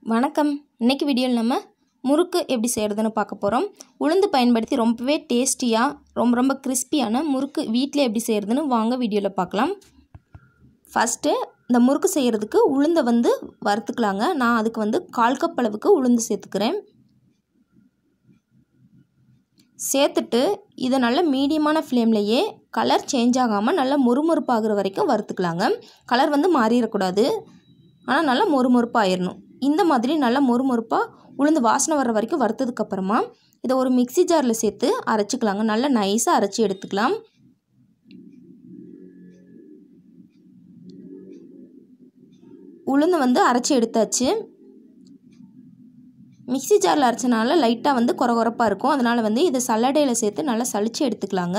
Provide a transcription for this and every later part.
வணக்கம் இன்னைக்கு வீடியோவில் நம்ம முறுக்கு எப்படி செய்கிறதுன்னு பார்க்க போகிறோம் உளுந்து பயன்படுத்தி ரொம்பவே டேஸ்டியாக ரொம்ப ரொம்ப கிறிஸ்பியான முறுக்கு வீட்டில் எப்படி செய்கிறதுன்னு வாங்க வீடியோவில் பார்க்கலாம் ஃபஸ்ட்டு இந்த முறுக்கு செய்கிறதுக்கு உளுந்தை வந்து வறுத்துக்கலாங்க நான் அதுக்கு வந்து கால் கப் அளவுக்கு உளுந்து சேர்த்துக்கிறேன் சேர்த்துட்டு இதை நல்ல மீடியமான ஃப்ளேம்லேயே கலர் சேஞ்ச் ஆகாமல் நல்லா மொறுமொறுப்பாகிற வரைக்கும் வறுத்துக்கலாங்க கலர் வந்து மாறிடக்கூடாது ஆனால் நல்லா மொறுமொறுப்பாயிடணும் இந்த மாதிரி நல்லா மொறுமொறுப்பாக உளுந்து வாசனை வர்ற வரைக்கும் வறுத்ததுக்கப்புறமா இதை ஒரு மிக்சி ஜாரில் சேர்த்து அரைச்சிக்கலாங்க நல்லா நைஸாக அரைச்சி எடுத்துக்கலாம் உளுந்து வந்து அரைச்சி எடுத்தாச்சு மிக்சி ஜாரில் அரைச்சனால லைட்டாக வந்து குறகுறப்பாக இருக்கும் அதனால் வந்து இதை சல்லடையில் சேர்த்து நல்லா சளிச்சு எடுத்துக்கலாங்க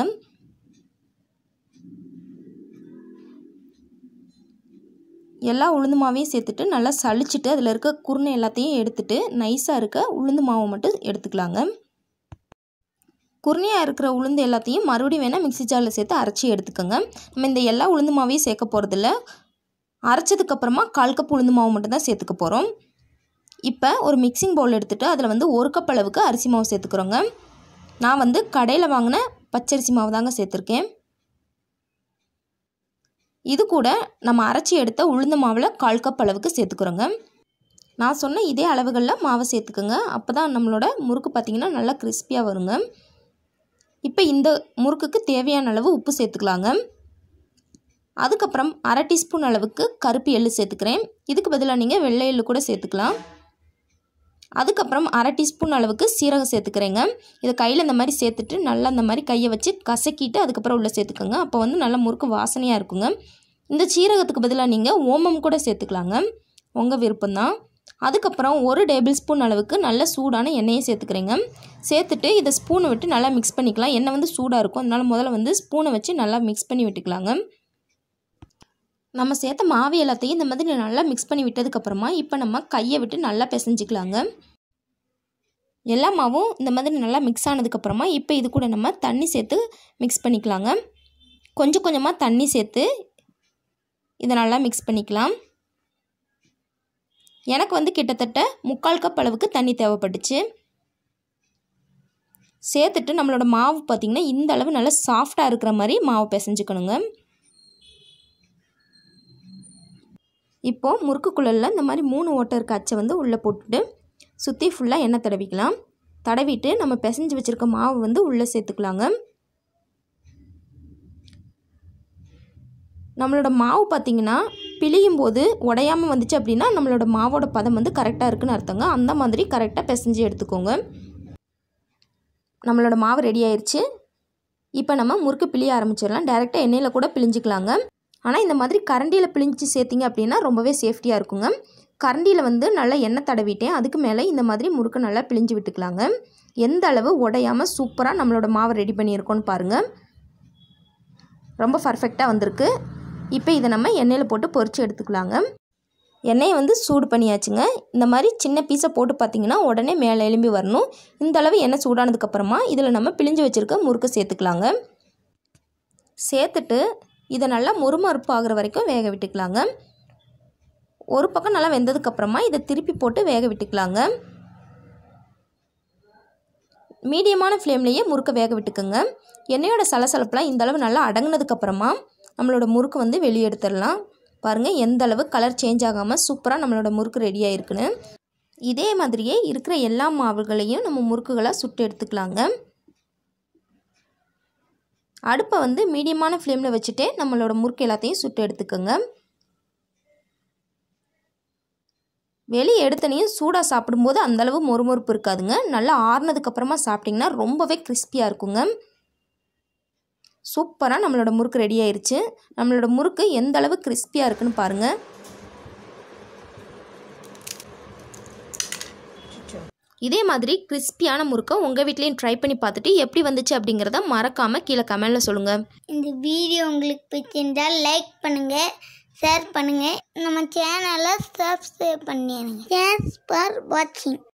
எல்லா உளுந்து மாவையும் சேர்த்துட்டு நல்லா சளிச்சிட்டு அதில் இருக்க குருணை எல்லாத்தையும் எடுத்துட்டு நைஸாக இருக்க உளுந்து மாவை மட்டும் எடுத்துக்கலாங்க குருணையாக இருக்கிற உளுந்து எல்லாத்தையும் மறுபடியும் வேணால் மிக்சி ஜாரில் சேர்த்து அரைச்சி எடுத்துக்கோங்க நம்ம இந்த எல்லா உளுந்து மாவையும் சேர்க்க போகிறதில்ல அரைச்சதுக்கப்புறமா கால் கப் உளுந்து மாவு மட்டும் தான் சேர்த்துக்க போகிறோம் இப்போ ஒரு மிக்சிங் பவுல் எடுத்துகிட்டு அதில் வந்து ஒரு கப் அளவுக்கு அரிசி மாவு சேர்த்துக்கிறோங்க நான் வந்து கடையில் வாங்கின பச்சரிசி மாவு தாங்க சேர்த்துருக்கேன் இது கூட நம்ம அரைச்சி எடுத்த உளுந்த மாவில் கால் கப் அளவுக்கு சேர்த்துக்கிறோங்க நான் சொன்ன இதே அளவுகளில் மாவை சேர்த்துக்குங்க அப்போ தான் நம்மளோட முறுக்கு பார்த்திங்கன்னா நல்லா கிறிஸ்பியாக வருங்க இப்போ இந்த முறுக்குக்கு தேவையான அளவு உப்பு சேர்த்துக்கலாங்க அதுக்கப்புறம் அரை டீஸ்பூன் அளவுக்கு கருப்பு எள்ளு சேர்த்துக்கிறேன் இதுக்கு பதிலாக நீங்கள் வெள்ளை எள்ளு கூட சேர்த்துக்கலாம் அதுக்கப்புறம் அரை டீஸ்பூன் அளவுக்கு சீரகம் சேர்த்துக்கிறேங்க இதை கையில் இந்த மாதிரி சேர்த்துட்டு நல்லா இந்த மாதிரி கையை வச்சு கசக்கிட்டு அதுக்கப்புறம் உள்ளே சேர்த்துக்கோங்க அப்போ வந்து நல்லா முறுக்கு வாசனையாக இருக்குங்க இந்த சீரகத்துக்கு பதிலாக நீங்கள் ஓமம் கூட சேர்த்துக்கலாங்க உங்கள் விருப்பம்தான் அதுக்கப்புறம் ஒரு டேபிள் ஸ்பூன் அளவுக்கு நல்ல சூடான எண்ணெயை சேர்த்துக்கிறேங்க சேர்த்துட்டு இதை ஸ்பூனை விட்டு நல்லா மிக்ஸ் பண்ணிக்கலாம் எண்ணெய் வந்து சூடாக இருக்கும் அதனால் முதல்ல வந்து ஸ்பூனை வச்சு நல்லா மிக்ஸ் பண்ணி விட்டுக்கலாங்க நம்ம சேர்த்த மாவு எல்லாத்தையும் இந்த மாதிரி நல்லா மிக்ஸ் பண்ணி விட்டதுக்கப்புறமா இப்போ நம்ம கையை விட்டு நல்லா பிசைஞ்சிக்கலாங்க எல்லா மாவும் இந்த மாதிரி நல்லா மிக்ஸ் ஆனதுக்கப்புறமா இப்போ இது கூட நம்ம தண்ணி சேர்த்து மிக்ஸ் பண்ணிக்கலாங்க கொஞ்சம் கொஞ்சமாக தண்ணி சேர்த்து இதை நல்லா மிக்ஸ் பண்ணிக்கலாம் எனக்கு வந்து கிட்டத்தட்ட முக்கால் கப் அளவுக்கு தண்ணி தேவைப்பட்டுச்சு சேர்த்துட்டு நம்மளோட மாவு பார்த்திங்கன்னா இந்த அளவு நல்லா சாஃப்டாக இருக்கிற மாதிரி மாவு பிசைஞ்சுக்கணுங்க இப்போது முறுக்குக்குள்ளே இந்த மாதிரி மூணு ஓட்டை இருக்க அச்சை வந்து உள்ளே போட்டுட்டு சுற்றி ஃபுல்லாக எண்ணெய் தடவிக்கலாம் தடவிட்டு நம்ம பிசைஞ்சு வச்சுருக்க மாவு வந்து உள்ளே சேர்த்துக்கலாங்க நம்மளோட மாவு பார்த்திங்கன்னா பிழியும் போது உடையாமல் வந்துச்சு அப்படின்னா நம்மளோட மாவோட பதம் வந்து கரெக்டாக இருக்குன்னு அர்த்தங்க அந்த மாதிரி கரெக்டாக பிசைஞ்சு எடுத்துக்கோங்க நம்மளோட மாவு ரெடி ஆயிடுச்சு இப்போ நம்ம முறுக்கு பிழிய ஆரம்பிச்சிடலாம் டேரெக்டாக எண்ணெயில் கூட பிழிஞ்சிக்கலாங்க ஆனால் இந்த மாதிரி கரண்டியில் பிழிஞ்சு சேர்த்திங்க அப்படின்னா ரொம்பவே சேஃப்டியாக இருக்குங்க கரண்டியில் வந்து நல்லா எண்ணெய் தடவிட்டேன் அதுக்கு மேலே இந்த மாதிரி முறுக்கு நல்லா பிழிஞ்சு விட்டுக்கலாங்க எந்த அளவு உடையாமல் சூப்பராக நம்மளோட மாவை ரெடி பண்ணியிருக்கோன்னு பாருங்கள் ரொம்ப பர்ஃபெக்டாக வந்திருக்கு இப்போ இதை நம்ம எண்ணெயில் போட்டு பொரித்து எடுத்துக்கலாங்க எண்ணெயை வந்து சூடு பண்ணியாச்சுங்க இந்த மாதிரி சின்ன பீஸை போட்டு பார்த்திங்கன்னா உடனே மேலே எலும்பி வரணும் இந்த அளவு எண்ணெய் சூடானதுக்கப்புறமா இதில் நம்ம பிழிஞ்சு வச்சுருக்க முறுக்கு சேர்த்துக்கலாங்க சேர்த்துட்டு இதை நல்லா முறுமறுப்பு ஆகிற வரைக்கும் வேக விட்டுக்கலாங்க ஒரு பக்கம் நல்லா வெந்ததுக்கப்புறமா இதை திருப்பி போட்டு வேக விட்டுக்கலாங்க மீடியமான ஃப்ளேம்லேயே முறுக்கை வேக விட்டுக்குங்க எண்ணெயோட சலசலப்பெலாம் இந்த அளவு நல்லா அடங்கினதுக்கப்புறமா நம்மளோட முறுக்கு வந்து வெளியே எடுத்துடலாம் பாருங்கள் எந்த அளவு கலர் சேஞ்ச் ஆகாமல் சூப்பராக நம்மளோட முறுக்கு ரெடி ஆகிருக்குன்னு இதே மாதிரியே இருக்கிற எல்லா மாவுகளையும் நம்ம முறுக்குகளாக சுட்டு எடுத்துக்கலாங்க அடுப்பை வந்து மீடியமான ஃப்ளேமில் வச்சுட்டே நம்மளோட முறுக்கு எல்லாத்தையும் சுட்டு எடுத்துக்கோங்க வெளியே எடுத்தனையும் சூடாக சாப்பிடும்போது அந்தளவு மொறுமொறுப்பு இருக்காதுங்க நல்லா ஆறுனதுக்கப்புறமா சாப்பிட்டிங்கன்னா ரொம்பவே கிறிஸ்பியாக இருக்குங்க சூப்பராக நம்மளோட முறுக்கு ரெடி ஆயிடுச்சு நம்மளோட முறுக்கு எந்த அளவு கிறிஸ்பியாக இருக்குன்னு பாருங்கள் இதே மாதிரி கிறிஸ்பியான முறுக்கை உங்கள் வீட்லேயும் ட்ரை பண்ணி பார்த்துட்டு எப்படி வந்துச்சு அப்படிங்கிறத மறக்காமல் கீழே கமெண்டில் சொல்லுங்கள் இந்த வீடியோ உங்களுக்கு பிடிச்சிருந்தால் லைக் பண்ணுங்கள் ஷேர் பண்ணுங்கள் நம்ம சேனலை சப்ஸ்கிரைப் பண்ணிடுங்க தேங்க்ஸ் ஃபார் வாட்சிங்